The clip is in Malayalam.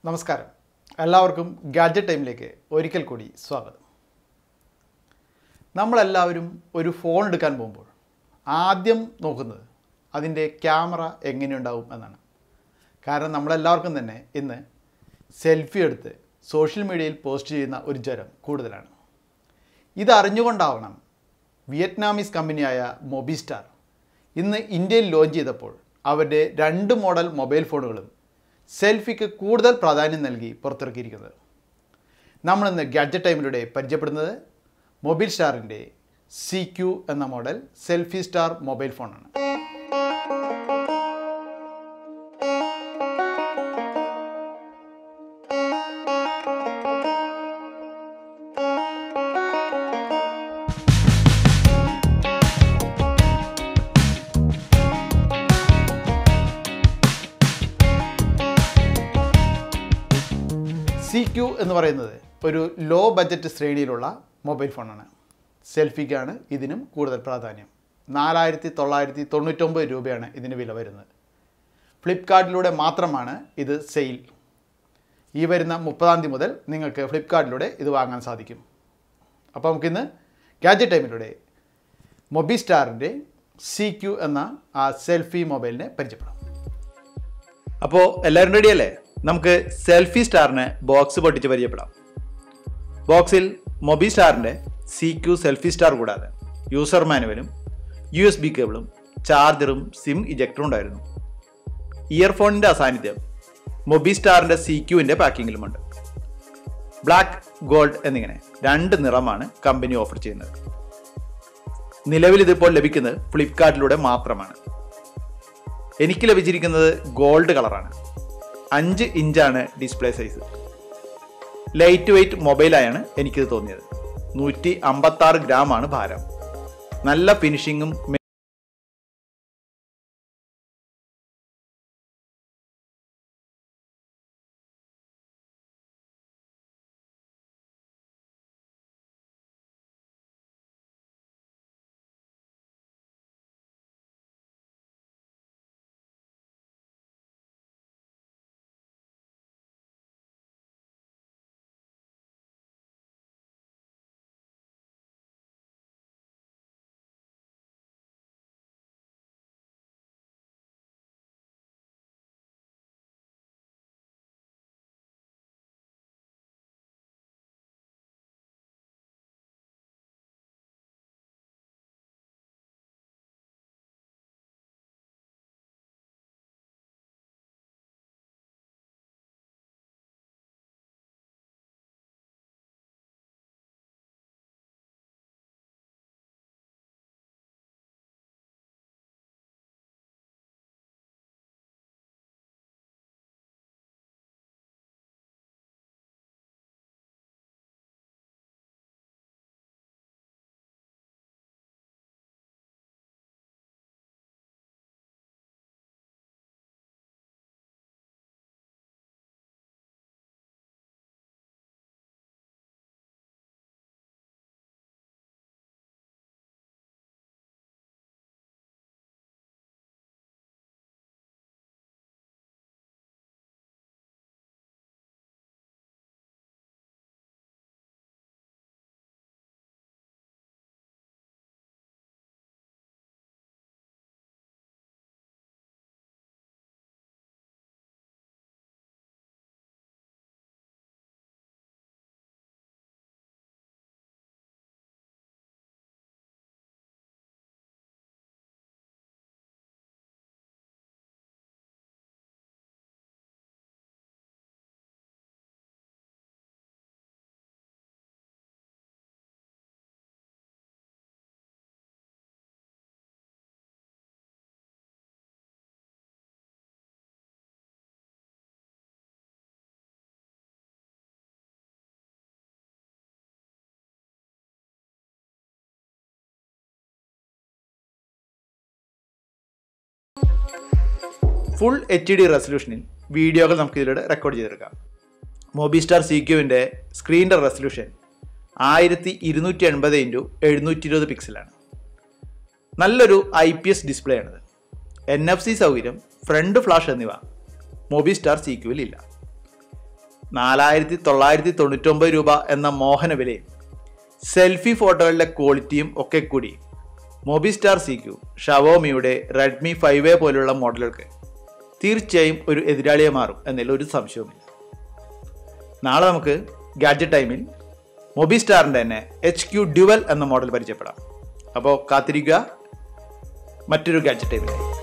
നമസ്കാരം എല്ലാവർക്കും ഗാഡ്ജറ്റ് ടൈമിലേക്ക് ഒരിക്കൽ കൂടി സ്വാഗതം നമ്മളെല്ലാവരും ഒരു ഫോൺ എടുക്കാൻ പോകുമ്പോൾ ആദ്യം നോക്കുന്നത് അതിൻ്റെ ക്യാമറ എങ്ങനെയുണ്ടാവും എന്നാണ് കാരണം നമ്മളെല്ലാവർക്കും തന്നെ ഇന്ന് സെൽഫി എടുത്ത് സോഷ്യൽ മീഡിയയിൽ പോസ്റ്റ് ചെയ്യുന്ന ഒരു ജ്വരം കൂടുതലാണ് ഇതറിഞ്ഞുകൊണ്ടാവണം വിയറ്റ്നാമീസ് കമ്പനിയായ മൊബിസ്റ്റാർ ഇന്ന് ഇന്ത്യയിൽ ലോഞ്ച് ചെയ്തപ്പോൾ അവരുടെ രണ്ട് മോഡൽ മൊബൈൽ ഫോണുകളും സെൽഫിക്ക് കൂടുതൽ പ്രാധാന്യം നൽകി പുറത്തിറക്കിയിരിക്കുന്നത് നമ്മളിന്ന് ഗാഡ്ജറ്റ് ടൈമിലൂടെ പരിചയപ്പെടുന്നത് മൊബൈൽ സ്റ്റാറിൻ്റെ സി ക്യു എന്ന മോഡൽ സെൽഫി സ്റ്റാർ മൊബൈൽ ഫോണാണ് സി ക്യു എന്ന് പറയുന്നത് ഒരു ലോ ബഡ്ജറ്റ് ശ്രേണിയിലുള്ള മൊബൈൽ ഫോണാണ് സെൽഫിക്കാണ് ഇതിനും കൂടുതൽ പ്രാധാന്യം നാലായിരത്തി തൊള്ളായിരത്തി തൊണ്ണൂറ്റൊമ്പത് രൂപയാണ് ഇതിന് വില വരുന്നത് ഫ്ലിപ്കാർട്ടിലൂടെ മാത്രമാണ് ഇത് സെയിൽ ഈ വരുന്ന മുപ്പതാം തീയതി മുതൽ നിങ്ങൾക്ക് ഫ്ലിപ്കാർട്ടിലൂടെ ഇത് വാങ്ങാൻ സാധിക്കും അപ്പോൾ നമുക്കിന്ന് ഗാഡ്ജറ്റ് ടൈമിലൂടെ മൊബി സ്റ്റാറിൻ്റെ സി ക്യു എന്ന ആ സെൽഫി മൊബൈലിനെ പരിചയപ്പെടാം അപ്പോൾ എല്ലാവരും റെഡി അല്ലേ നമുക്ക് സെൽഫി സ്റ്റാറിനെ ബോക്സ് പൊട്ടിച്ച് പരിചയപ്പെടാം ബോക്സിൽ മൊബി സ്റ്റാറിൻ്റെ സി ക്യു സെൽഫി സ്റ്റാർ കൂടാതെ യൂസർ മാനുവലും യു എസ് ബി കേബിളും ചാർജറും സിം ഇജക്ടറും ഉണ്ടായിരുന്നു ഇയർഫോണിൻ്റെ അസാന്നിധ്യം മൊബി സ്റ്റാറിൻ്റെ സി ക്യുവിൻ്റെ പാക്കിങ്ങിലുമുണ്ട് ബ്ലാക്ക് ഗോൾഡ് എന്നിങ്ങനെ രണ്ട് നിറമാണ് കമ്പനി ഓഫർ ചെയ്യുന്നത് നിലവിൽ ഇതിപ്പോൾ ലഭിക്കുന്നത് ഫ്ലിപ്കാർട്ടിലൂടെ മാത്രമാണ് എനിക്ക് ലഭിച്ചിരിക്കുന്നത് ഗോൾഡ് കളറാണ് അഞ്ച് ഇഞ്ചാണ് ഡിസ്പ്ലേ സൈസ് ലൈറ്റ് വെയ്റ്റ് മൊബൈലായാണ് എനിക്കിത് തോന്നിയത് നൂറ്റി അമ്പത്താറ് ഗ്രാം ആണ് ഭാരം നല്ല ഫിനിഷിങ്ങും ഫുൾ എച്ച് ഡി റെസൊല്യൂഷനിൽ വീഡിയോകൾ നമുക്ക് ഇതിലൂടെ റെക്കോർഡ് ചെയ്തെടുക്കാം മൊബിസ്റ്റാർ സി ക്യുവിൻ്റെ സ്ക്രീനിൻ്റെ റെസൊല്യൂഷൻ ആയിരത്തി ഇരുന്നൂറ്റി എൺപത് ഇൻറ്റു എഴുന്നൂറ്റി ഇരുപത് പിക്സലാണ് നല്ലൊരു ഐ പി എസ് ഡിസ്പ്ലേ ആണിത് എൻ എഫ് സി സൗകര്യം ഫ്രണ്ട് ഫ്ലാഷ് എന്നിവ മൊബിസ്റ്റാർ സി ക്യുവിൽ ഇല്ല നാലായിരത്തി തൊള്ളായിരത്തി തൊണ്ണൂറ്റൊമ്പത് രൂപ എന്ന മോഹന വിലയും സെൽഫി ഫോട്ടോകളുടെ ക്വാളിറ്റിയും ഒക്കെ കൂടി മൊബിസ്റ്റാർ സി ക്യു ഷവോമിയുടെ റെഡ്മി ഫൈവ് എ പോലുള്ള മോഡലുകൾക്ക് തീർച്ചയായും ഒരു എതിരാളിയെ മാറും എന്നതിൽ ഒരു സംശയവുമില്ല നാളെ നമുക്ക് ഗാഡ്ജറ്റ് ടൈമിൽ മൊബിസ്റ്റാറിൻ്റെ തന്നെ എച്ച് ക്യു ഡ്യുവൽ എന്ന മോഡൽ പരിചയപ്പെടാം അപ്പോൾ കാത്തിരിക്കുക മറ്റൊരു ഗാഡ്ജറ്റ് ടൈമിലായി